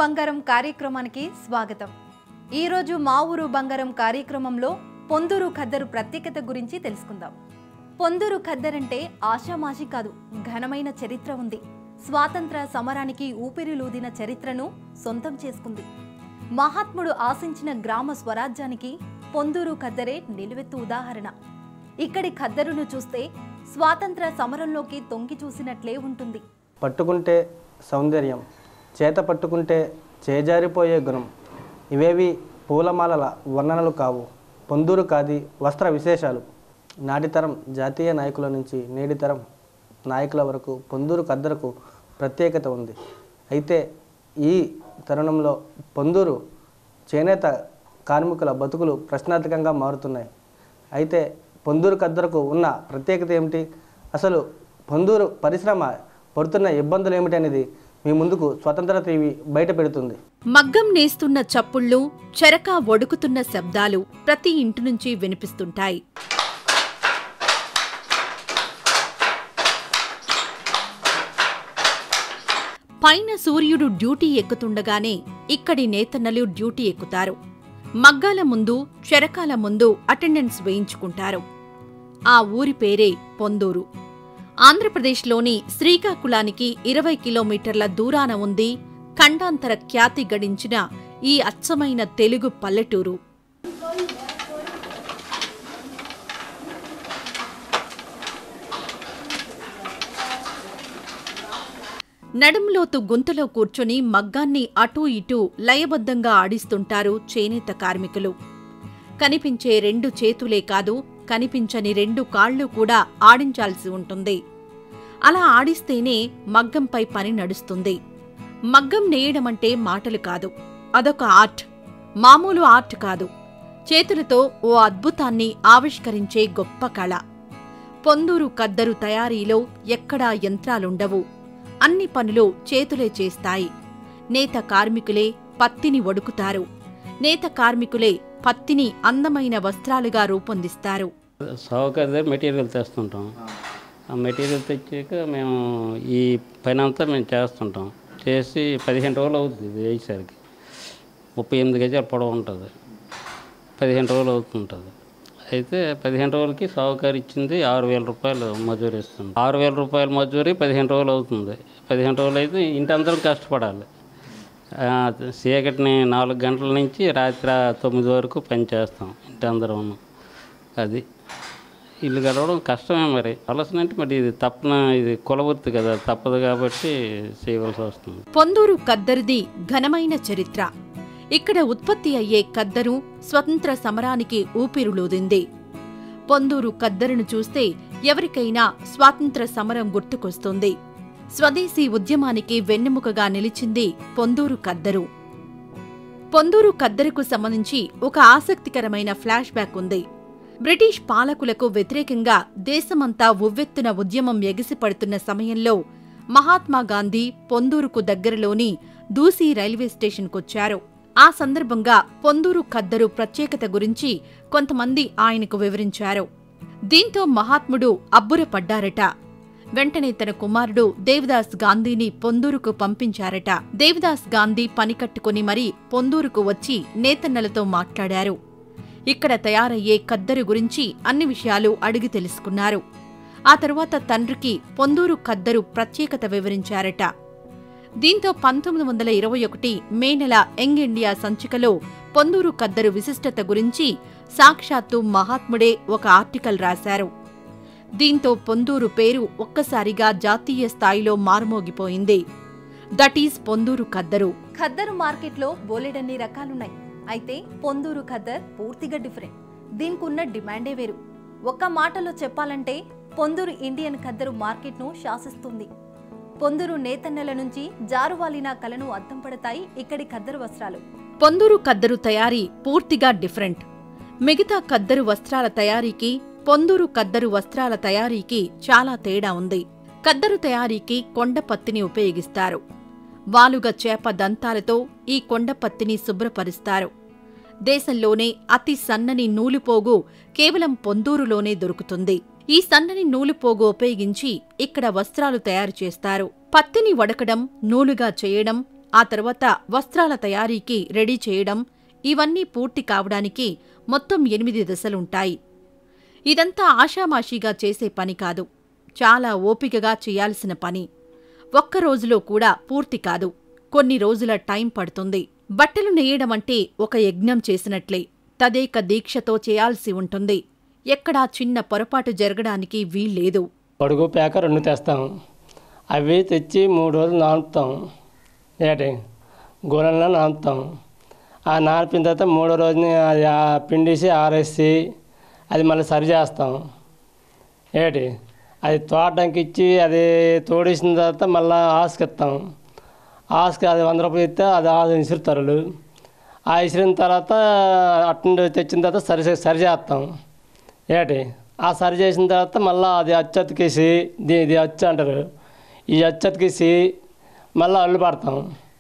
బంగారం కార్యక్రమానికి స్వాగతం ఈరోజు మా ఊరు బంగారం కార్యక్రమంలో పొందూరు ఖద్దరు ప్రత్యేకత గురించి తెలుసుకుందాం పొందూరు ఖద్దర్ అంటే ఆషామాషి కాదు ఘనమైన చరిత్ర ఉంది స్వాతంత్ర సమరానికి ఊపిరిలూదిన చరిత్రను సొంతం చేసుకుంది మహాత్ముడు ఆశించిన గ్రామ స్వరాజ్యానికి పొందూరు ఖద్దరే నిలువెత్తు ఉదాహరణ ఇక్కడి ఖద్దరును చూస్తే స్వాతంత్ర సమరంలోకి తొంగి చూసినట్లే ఉంటుంది పట్టుకుంటే సౌందర్యం చేత పట్టుకుంటే చేజారిపోయే గుణం ఇవేవి పూలమాలల వర్ణనలు కావు పొందూరు కాది వస్త్ర విశేషాలు నాటితరం జాతీయ నాయకుల నుంచి నేటి తరం నాయకుల వరకు పొందూరు కద్దరకు ప్రత్యేకత ఉంది అయితే ఈ తరుణంలో పొందూరు చేనేత కార్మికుల బతుకులు ప్రశ్నార్థకంగా మారుతున్నాయి అయితే పొందూరు కద్దరకు ఉన్న ప్రత్యేకత ఏమిటి అసలు పొందూరు పరిశ్రమ పడుతున్న ఇబ్బందులు ఏమిటి అనేది మీ ముందుకు స్వతంత్ర టీవీ బయట పెడుతుంది మగ్గం నేస్తున్న చప్పుళ్ళు చెరక ఒడుకుతున్న శబ్దాలు ప్రతి ఇంటి నుంచి వినిపిస్తుంటాయి పైన సూర్యుడు డ్యూటీ ఎక్కుతుండగానే ఇక్కడి నేతన్నలు డ్యూటీ ఎక్కుతారు మగ్గాల ముందు చెరకాల ముందు అటెండెన్స్ వేయించుకుంటారు ఆ ఊరి పేరే పొందూరు ఆంధ్రప్రదేశ్లోని శ్రీకాకుళానికి ఇరవై కిలోమీటర్ల దూరాన ఉంది ఖండాంతర ఖ్యాతి గడించిన ఈ అచ్చమైన తెలుగు పల్లెటూరు నడుంలోతు గుంతలో కూర్చొని మగ్గాన్ని అటూ ఇటూ లయబద్ధంగా ఆడిస్తుంటారు చేనేత కార్మికులు కనిపించే రెండు చేతులే కాదు కనిపించని రెండు కాళ్ళు కూడా ఆడించాల్సి ఉంటుంది అలా ఆడిస్తేనే మగ్గంపై పని నడుస్తుంది మగ్గం నేయడమంటే మాటలు కాదు అదొక ఆర్ట్ మామూలు ఆర్ట్ కాదు చేతులతో ఓ అద్భుతాన్ని ఆవిష్కరించే గొప్ప కళ పొందూరు కద్దరు తయారీలో ఎక్కడా యంత్రాలుండవు అన్ని పనులు చేతులే చేస్తాయి నేత కార్మికులే పత్తిని వడుకుతారు నేత కార్మికులే పత్తిని అందమైన వస్త్రాలుగా రూపొందిస్తారు సావుకారి దగ్గర మెటీరియల్ తెస్తుంటాం ఆ మెటీరియల్ తెచ్చాక మేము ఈ పని అంతా మేము చేస్తుంటాం చేసి పదిహేను రోజులు అవుతుంది ఇది వేసేసరికి ముప్పై ఎనిమిది గజాల పొడవు ఉంటుంది పదిహేను రోజులు అవుతుంటుంది అయితే పదిహేను రోజులకి సావుకారు ఇచ్చింది ఆరు వేల రూపాయలు మజూరీ ఇస్తుంది ఆరు వేల రూపాయల మజూరీ పదిహేను రోజులు అవుతుంది పదిహేను రోజులు అయితే ఇంటి అందరం కష్టపడాలి ఆ, చీకటిని నాలుగు గంటల నుంచి రాత్రి తొమ్మిది వరకు పని చేస్తాం ఇంటి అందరం అది ఇల్లు గడవడం కష్టమే మరి ఆలోచన అంటే మరి ఇది తప్పన ఇది కులవృత్తి కదా తప్పదు కాబట్టి చేయవలసి వస్తుంది పొందూరు కద్దరిది ఘనమైన చరిత్ర ఇక్కడ ఉత్పత్తి అయ్యే కద్దరు స్వతంత్ర సమరానికి ఊపిరులూదింది పొందూరు కద్దరును చూస్తే ఎవరికైనా స్వాతంత్ర సమరం గుర్తుకొస్తుంది స్వదేశీ ఉద్యమానికి వెన్నెముకగా నిలిచింది పొందూరు కద్దరు పొందూరు కద్దరుకు సంబంధించి ఒక ఆసక్తికరమైన ఫ్లాష్ బ్యాక్ ఉంది బ్రిటిష్ పాలకులకు వ్యతిరేకంగా దేశమంతా ఉవ్వెత్తున ఉద్యమం ఎగిసిపడుతున్న సమయంలో మహాత్మా గాంధీ పొందూరుకు దగ్గరలోని దూసి రైల్వే స్టేషన్కొచ్చారు ఆ సందర్భంగా పొందూరు ఖద్దరు ప్రత్యేకత గురించి కొంతమంది ఆయనకు వివరించారు దీంతో మహాత్ముడు అబ్బురపడ్డారట వెంటనే తన కుమారుడు దేవదాస్ గాంధీని పొందూరుకు పంపించారట దేవదాస్ గాంధీ పని కట్టుకుని మరీ పొందూరుకు వచ్చి నేతన్నలతో మాట్లాడారు ఇక్కడ తయారయ్యే ఖద్దరు గురించి అన్ని విషయాలు అడిగి తెలుసుకున్నారు ఆ తరువాత తండ్రికి పొందూరు ఖద్దరు ప్రత్యేకత వివరించారట దీంతో పంతొమ్మిది వందల ఇరవై ఒకటి మే నెల యంగ్ ఇండియా సంచికలో పొందూరు ఖద్దరు విశిష్టత గురించి సాక్షాత్తు మహాత్ముడే ఒక ఆర్టికల్ రాశారు దీంతో పొందూరు పేరు ఒక్కసారిగా జాతీయ స్థాయిలో మారుమోగిపోయింది దట్ ఈజ్ పొందూరు ఖద్దరు ఖద్దరు మార్కెట్లో బోలెడన్ని రకాలున్నాయి అయితే పొందూరు ఖద్దర్ పూర్తిగా డిఫరెంట్ దీనికి ఉన్న డిమాండే వేరు ఒక్క మాటలో చెప్పాలంటే పొందూరు ఇండియన్ ఖద్దరు మార్కెట్ను శాసిస్తుంది పొందూరు నేతన్నెల నుంచి జారువాలిన కలను అద్దం పడతాయి ఇక్కడి ఖద్దరు వస్త్రాలు పొందూరు కద్దరు తయారీ పూర్తిగా డిఫరెంట్ మిగతా కద్దరు వస్త్రాల తయారీకి పొందూరు కద్దరు వస్త్రాల తయారీకి చాలా తేడా ఉంది కద్దరు తయారీకి కొండపత్తిని ఉపయోగిస్తారు వాలుగ చేప దంతాలతో ఈ కొండపత్తిని శుభ్రపరుస్తారు దేశంలోనే అతి సన్నని నూలుపోగు కేవలం పొందూరులోనే దొరుకుతుంది ఈ సన్నని నూలుపోగు ఉపయోగించి ఇక్కడ వస్త్రాలు తయారు చేస్తారు పత్తిని వడకడం నూలుగా చేయడం ఆ తర్వాత వస్త్రాల తయారీకి రెడీ చేయడం ఇవన్నీ పూర్తి కావడానికి మొత్తం ఎనిమిది దశలుంటాయి ఇదంతా ఆషామాషీగా చేసే పని కాదు చాలా ఓపికగా చేయాల్సిన పని ఒక్క రోజులో కూడా పూర్తి కాదు కొన్ని రోజుల టైం పడుతుంది బట్టలు నేయడం అంటే ఒక యజ్ఞం చేసినట్లే తదేక దీక్షతో చేయాల్సి ఉంటుంది ఎక్కడా చిన్న పొరపాటు జరగడానికి వీల్లేదు పడుగు పేక రెండు తెస్తాం అవి తెచ్చి మూడు రోజులు నానుపుతాం ఏటి గోళంలో నానుపుతాం ఆ నానిపిన తర్వాత మూడో రోజుని అది ఆ పిండేసి ఆరేసి అది మళ్ళీ సరి చేస్తాం ఏటి అది తోటకి ఇచ్చి అది తోడేసిన తర్వాత మళ్ళీ ఆసుకెత్తాం ఆసుకి అది వంద రూపాయలు ఇస్తే అది ఆసు ఇసురుతారు వాళ్ళు. ఆ ఇసిరిన తర్వాత అట్నుండి తెచ్చిన తర్వాత సరి సరి చేస్తాం ఏటి ఆ సరి చేసిన తర్వాత మళ్ళీ అది అచ్చతికేసి దీ ఇది అచ్చు అంటారు ఈ అచ్చతికేసి మళ్ళీ అల్లు పడతాం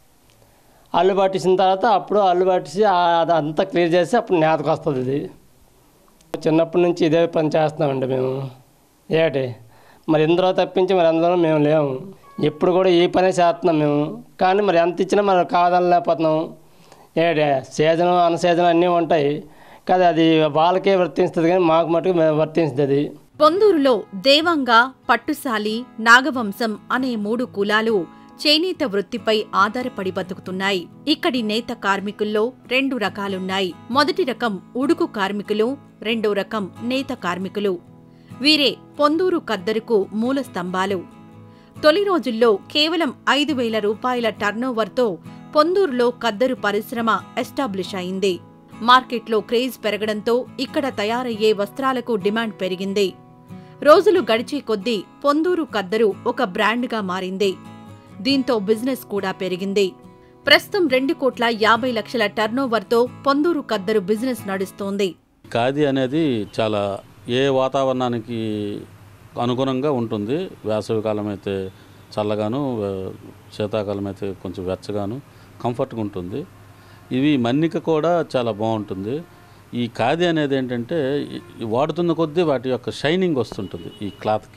అల్లు పట్టించిన తర్వాత అప్పుడు అల్లు పట్టించి ఆ- అదంతా క్లియర్ చేసి అప్పుడు నేతకు వస్తుంది ఇది చిన్నప్పటి నుంచి ఇదే పని చేస్తున్నామండి మేము ఏటి మరి ఇందులో తప్పించి మరి అందులో మేము లేము ఎప్పుడు కూడా ఈ పనే చేస్తున్నాం మేము కానీ మరి ఎంత ఇచ్చినా మనం కాదనలేకపోతున్నాం ఏటే సీజన్ అన్ సీజన్ అన్నీ ఉంటాయి కదా అది వాళ్ళకే వర్తిస్తుంది కానీ మాకు మటుకు మే- వర్తిస్తుంది పొందూరులో దేవంగ పట్టుసాలి నాగవంశం అనే మూడు కులాలు చేనేత వృత్తిపై ఆధారపడి బతుకుతున్నాయి ఇక్కడి నేత కార్మికుల్లో రెండు రకాలున్నాయి మొదటి రకం ఉడుకు కార్మికులు రెండో రకం నేత కార్మికులు వీరే పొందూరు కద్దరుకు మూల స్తంభాలు తొలి రోజుల్లో కేవలం ఐదు వేల రూపాయల టర్నోవర్తో పొందూరులో కద్దరు పరిశ్రమ ఎస్టాబ్లిష్ అయింది మార్కెట్లో క్రేజ్ పెరగడంతో ఇక్కడ తయారయ్యే వస్త్రాలకు డిమాండ్ పెరిగింది రోజులు గడిచే కొద్దీ పొందూరు కద్దరు ఒక బ్రాండ్గా మారింది దీంతో బిజినెస్ కూడా పెరిగింది ప్రస్తుతం రెండు కోట్ల యాభై లక్షల టర్నోవర్తో పొందూరు కద్దరు బిజినెస్ నడుస్తోంది ఖాదీ అనేది చాలా ఏ వాతావరణానికి అనుగుణంగా ఉంటుంది వేసవికాలం అయితే చల్లగాను వే- శీతాకాలం అయితే కొంచెం వెచ్చగాను కంఫర్ట్గా ఉంటుంది ఇవి మన్నిక కూడా చాలా బాగుంటుంది ఈ ఖాదీ అనేది ఏంటంటే ఈ- ఈ వాడుతున్న కొద్దీ వాటి యొక్క షైనింగ్ వస్తుంటుంది ఈ క్లాత్కి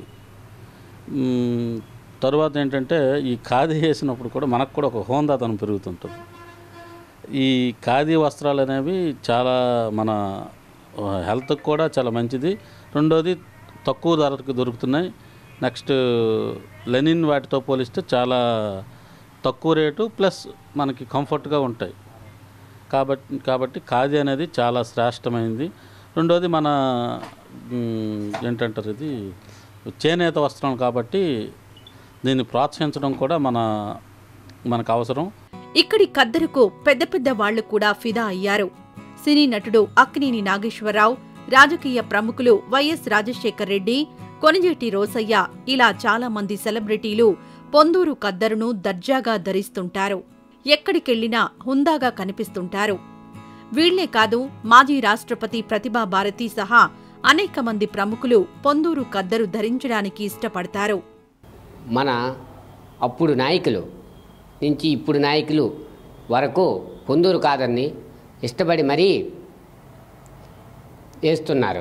మ్మ్, తరువాత ఏంటంటే ఈ ఖాదీ వేసినప్పుడు కూడా మనకు కూడా ఒక హోందాతనం పెరుగుతుంటుంది ఈ ఖాదీ వస్త్రాలు అనేవి చాలా మన హెల్త్కి కూడా చాలా మంచిది రెండోది తక్కువ ధరకు దొరుకుతున్నాయి నెక్స్ట్ లెనిన్ వాటితో పోలిస్తే చాలా తక్కువ రేటు ప్లస్ మనకి కంఫర్ట్గా ఉంటాయి కాబట్టి కాబట్టి ఖాదీ అనేది చాలా శ్రేష్టమైంది రెండోది మన మ్, ఏంటంటారు ఇది చేనేత వస్త్రం కాబట్టి దీన్ని ప్రోత్సహించడం కూడా మన మనకు అవసరం ఇక్కడి కద్దరుకు పెద్ద పెద్ద వాళ్లు కూడా ఫిదా అయ్యారు సినీ నటుడు అక్కినేని నాగేశ్వరరావు రాజకీయ ప్రముఖులు వైఎస్ రాజశేఖర్ రెడ్డి కొనిజేటి రోసయ్య ఇలా చాలా మంది సెలబ్రిటీలు పొందూరు కద్దరును దర్జాగా ధరిస్తుంటారు ఎక్కడికెళ్లినా హుందాగా కనిపిస్తుంటారు వీళ్లే కాదు మాజీ రాష్ట్రపతి ప్రతిభా భారతి సహా అనేక మంది ప్రముఖులు పొందూరు కద్దరు ధరించడానికి ఇష్టపడతారు మన అప్పుడు నాయకులు నుంచి ఇప్పుడు నాయకులు వరకు పొందూరు కాదని ఇష్టపడి మరీ వేస్తున్నారు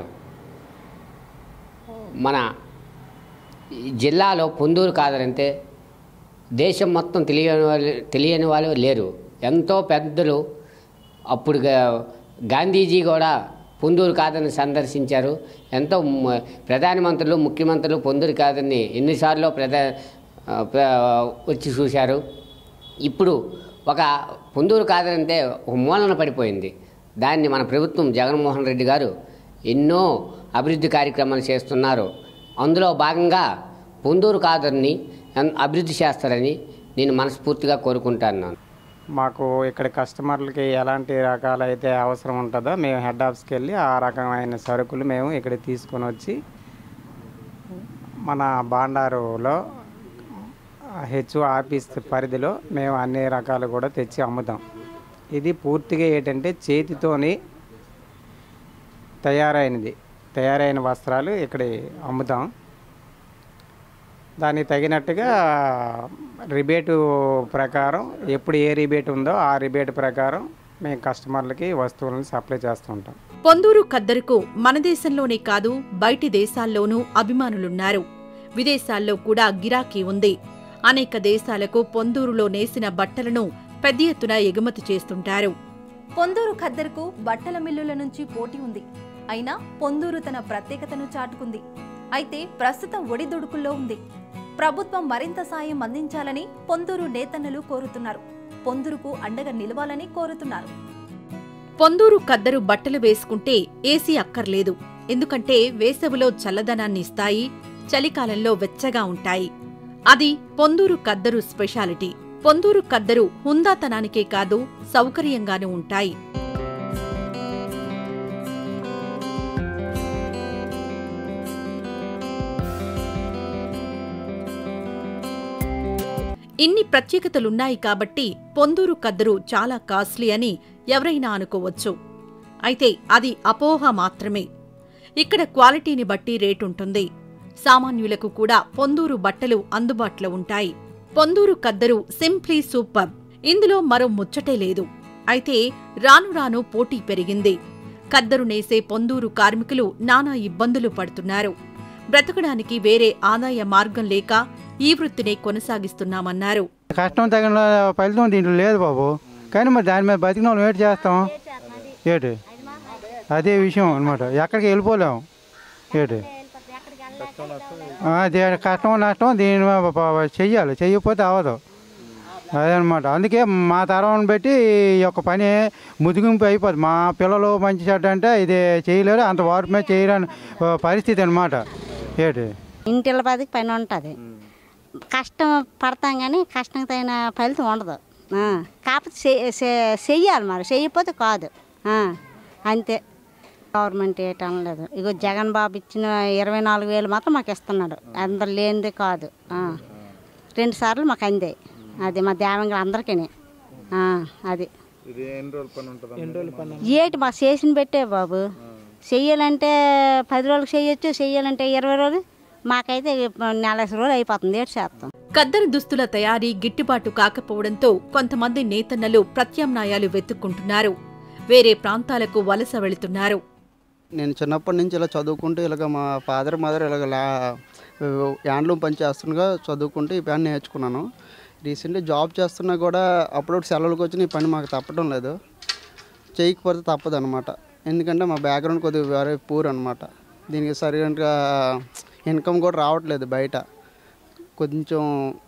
మన ఈ జిల్లాలో పొందూరు కాదనంటే దేశం మొత్తం తెలియని వాళ్ళు తెలియని వాళ్ళు లేరు ఎంతో పెద్దలు అప్పుడు గా- గాంధీజీ కూడా పొందూరు కాదని సందర్శించారు ఎంతో మ- ప్రధానమంత్రులు ముఖ్యమంత్రులు పొందూరు కాదని ఎన్నిసార్లు ప్రధా ఆ, ప్ర- వచ్చి చూశారు ఇప్పుడు ఒక పొందూరు కాదంటే ఒక మూలన పడిపోయింది దాన్ని మన ప్రభుత్వం జగన్మోహన్ రెడ్డి గారు ఎన్నో అభివృద్ధి కార్యక్రమాలు చేస్తున్నారు అందులో భాగంగా పొందూరు కాదని ఎన్- అభివృద్ధి చేస్తారని నేను మనస్ఫూర్తిగా కోరుకుంటున్నాను మాకు ఇక్కడ కస్టమర్లకి ఎలాంటి రకాలైతే అవసరం ఉంటుందో మేము హెడ్ ఆఫీస్కి వెళ్ళి ఆ రకమైన సరుకులు మేము ఇక్కడ తీసుకొని వచ్చి మన బాండారులో హెచ్ ఆఫీస్ పరిధిలో మేము అన్ని రకాలు కూడా తెచ్చి అమ్ముతాం ఇది పూర్తిగా ఏంటంటే చేతితోని తయారైనది తయారైన వస్త్రాలు ఇక్కడ అమ్ముతాం దానికి తగినట్టుగా రిబేటు ప్రకారం ఎప్పుడు ఏ రిబేట్ ఉందో ఆ రిబేట్ ప్రకారం మేము కస్టమర్లకి వస్తువులను సప్లై చేస్తుంటాం పొందూరు ఖద్దరుకు మన దేశంలోనే కాదు బయటి దేశాల్లోనూ అభిమానులున్నారు విదేశాల్లో కూడా గిరాకీ ఉంది అనేక దేశాలకు పొందూరులో నేసిన బట్టలను పెద్ద ఎత్తున ఎగుమతి చేస్తుంటారు పొందూరు ఖద్దరుకు బట్టల మిల్లుల నుంచి పోటీ ఉంది అయినా పొందూరు తన ప్రత్యేకతను చాటుకుంది అయితే ప్రస్తుతం ఒడిదుడుకుల్లో ఉంది ప్రభుత్వం మరింత సాయం అందించాలని పొందూరు నేతన్నలు కోరుతున్నారు పొందూరుకు అండగా నిలవాలని కోరుతున్నారు పొందూరు కద్దరు బట్టలు వేసుకుంటే ఏసీ అక్కర్లేదు ఎందుకంటే వేసవిలో చల్లదనాన్ని ఇస్తాయి చలికాలంలో వెచ్చగా ఉంటాయి అది పొందూరు కద్దరు స్పెషాలిటీ పొందూరు కద్దరు హుందాతనానికే కాదు సౌకర్యంగానూ ఉంటాయి ఇన్ని ప్రత్యేకతలున్నాయి కాబట్టి పొందూరు కద్దరు చాలా కాస్ట్లీ అని ఎవరైనా అనుకోవచ్చు అయితే అది అపోహ మాత్రమే ఇక్కడ క్వాలిటీని బట్టి రేటుంటుంది సామాన్యులకు కూడా పొందూరు బట్టలు అందుబాటులో ఉంటాయి పొందూరు కద్దరు సింప్లీ సూపర్ ఇందులో మరో ముచ్చటే లేదు అయితే రాను రాను పోటీ పెరిగింది కద్దరు నేసే పొందూరు కార్మికులు నానా ఇబ్బందులు పడుతున్నారు బ్రతకడానికి వేరే ఆదాయ మార్గం లేక ఈ వృత్తినే కొనసాగిస్తున్నామన్నారు కష్టం తగిన ఫలితం దీంట్లో లేదు బాబు కానీ మరి దాని మీద బతికిన వాళ్ళు ఏటి చేస్తాం ఏటి అదే విషయం అనమాట ఎక్కడికి వెళ్ళిపోలేము ఏటి ఆ, అదే కష్టం నష్టం దీని మీద ప- ప- చెయ్యాలి చెయ్యకపోతే అవ్వదు అదనమాట అందుకే మా తరం బట్టి ఈ యొక్క పని ముదిగింపు అయిపోద్ది మా పిల్లలు మంచి చెడ్డ అంటే ఇది చేయలేరు అంత వారి మీద చేయలేని ఆ, పరిస్థితి అనమాట ఏటి ఇంటిల పదికి పని ఉంటుంది కష్టం పడతాం కానీ కష్టం తగిన ఫలితం ఉండదు ఆ, కాకపోతే చెయ్య- చె- చెయ్యాలి మరి చెయ్యకపోతే కాదు ఆ, అంతే గవర్నమెంట్ ఏటం లేదు ఇగో జగన్ బాబు ఇచ్చిన ఇరవై నాలుగు వేలు మాత్రం మాకు ఇస్తున్నాడు అందరు లేనిది కాదు ఆ, రెండు సార్లు మాకు అందాయి అది మా దేవంగా అందరికీ అది ఏటి మా చేసిన పెట్టే బాబు చెయ్యాలంటే పది రోజులకు చెయ్యొచ్చు చెయ్యాలంటే ఇరవై రోజులు మాకైతే నెల రోజులు అయిపోతుంది ఏడు చేస్తాం కద్దరు దుస్తుల తయారీ గిట్టుబాటు కాకపోవడంతో కొంతమంది నేతన్నలు ప్రత్యామ్నాయాలు వెతుక్కుంటున్నారు వేరే ప్రాంతాలకు వలస వెళుతున్నారు నేను చిన్నప్పటి నుంచి ఇలా చదువుకుంటూ ఇలాగ మా ఫాదర్ మదర్ ఇలాగ లా హ్యాండ్లూమ్ పని చేస్తుండగా చదువుకుంటూ ఈ పని నేర్చుకున్నాను రీసెంట్లీ జాబ్ చేస్తున్నా కూడా అప్పుడప్పుడు సెలవులకు వచ్చిన ఈ పని మాకు తప్పడం లేదు చేయకపోతే తప్పదు అనమాట ఎందుకంటే మా బ్యాక్గ్రౌండ్ కొద్దిగా వేరే పూర్ అనమాట దీనికి సరిగ్గా ఇన్కమ్ కూడా రావట్లేదు బయట కొంచెం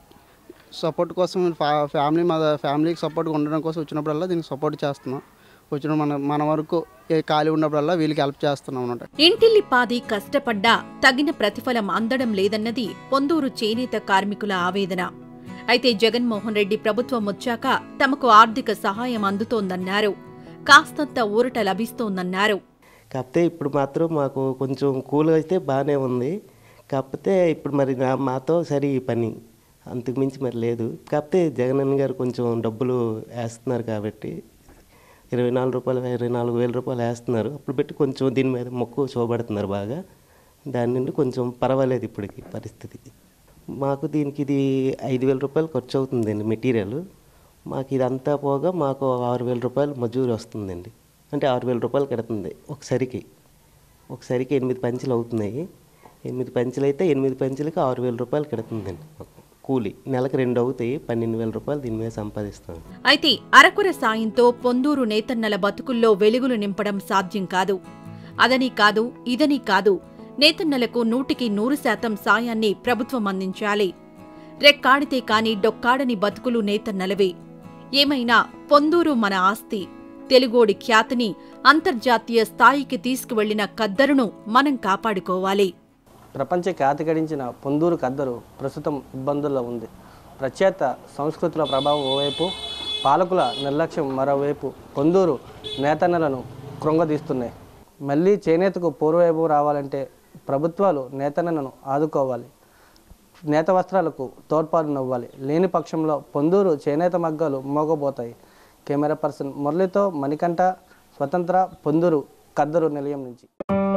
సపోర్ట్ కోసం ఫా ఫ్యామిలీ మా ఫ్యామిలీకి సపోర్ట్గా ఉండడం కోసం వచ్చినప్పుడల్లా దీనికి సపోర్ట్ చేస్తున్నాం వచ్చిన మన మన వరకు ఏ ఖాళీ ఉన్నప్పుడల్లా వీళ్ళకి హెల్ప్ చేస్తున్నాం అనమాట ఇంటిల్లిపాది కష్టపడ్డా తగిన ప్రతిఫలం అందడం లేదన్నది పొందూరు చేనేత కార్మికుల ఆవేదన అయితే జగన్మోహన్ రెడ్డి ప్రభుత్వం వచ్చాక తమకు ఆర్థిక సహాయం అందుతోందన్నారు కాస్తంత ఊరట లభిస్తోందన్నారు కాకపోతే ఇప్పుడు మాత్రం మాకు కొంచెం కూల్ అయితే బాగానే ఉంది కాకపోతే ఇప్పుడు మరి నా మాతో సరి ఈ పని అంతకుమించి మరి లేదు కాకపోతే జగనన్న గారు కొంచెం డబ్బులు వేస్తున్నారు కాబట్టి ఇరవై నాలుగు రూపాయలు ఇరవై నాలుగు వేల రూపాయలు వేస్తున్నారు అప్పుడు పెట్టి కొంచెం దీని మీద మొక్కు చూపడుతున్నారు బాగా దాని నుండి కొంచెం పర్వాలేదు ఇప్పటికి పరిస్థితి మాకు దీనికి ఇది ఐదు వేల రూపాయలు ఖర్చు అవుతుందండి మెటీరియల్ మాకు ఇదంతా పోగా మాకు ఆరు వేల రూపాయలు మజూరి వస్తుందండి అంటే ఆరు వేల రూపాయలు కడుతుంది ఒకసారికి ఒకసారికి ఎనిమిది పంచులు అవుతున్నాయి ఎనిమిది పంచులు అయితే ఎనిమిది పంచులకి ఆరు వేల రూపాయలు కడుతుందండి మాకు కూలి నెలకు రెండు అవుతాయి పన్నెండు వేల రూపాయలు దీని మీద సంపాదిస్తాం అయితే అరకుర సాయంతో పొందూరు నేతన్నల బతుకుల్లో వెలుగులు నింపడం సాధ్యం కాదు అదని కాదు ఇదని కాదు నేతన్నలకు నూటికి నూరు శాతం సాయాన్ని ప్రభుత్వం అందించాలి రెక్కాడితే కాని డొక్కాడని బతుకులు నేతన్నలవే ఏమైనా పొందూరు మన ఆస్తి తెలుగోడి ఖ్యాతిని అంతర్జాతీయ స్థాయికి తీసుకువెళ్లిన కద్దరును మనం కాపాడుకోవాలి ప్రపంచ ఖ్యాతి గడించిన పొందూరు కద్దరు ప్రస్తుతం ఇబ్బందుల్లో ఉంది ప్రత్యేక సంస్కృతుల ప్రభావం ఓవైపు పాలకుల నిర్లక్ష్యం మరోవైపు పొందూరు నేతన్నలను కృంగదీస్తున్నాయి మళ్ళీ చేనేతకు పూర్వవైభవం రావాలంటే ప్రభుత్వాలు నేతన్నలను ఆదుకోవాలి నేత వస్త్రాలకు తోడ్పాటునివ్వాలి లేని పక్షంలో పొందూరు చేనేత మగ్గాలు మోగబోతాయి కెమెరా పర్సన్ మురళితో మణికంఠ స్వతంత్ర పొందూరు కద్దరు నిలయం నుంచి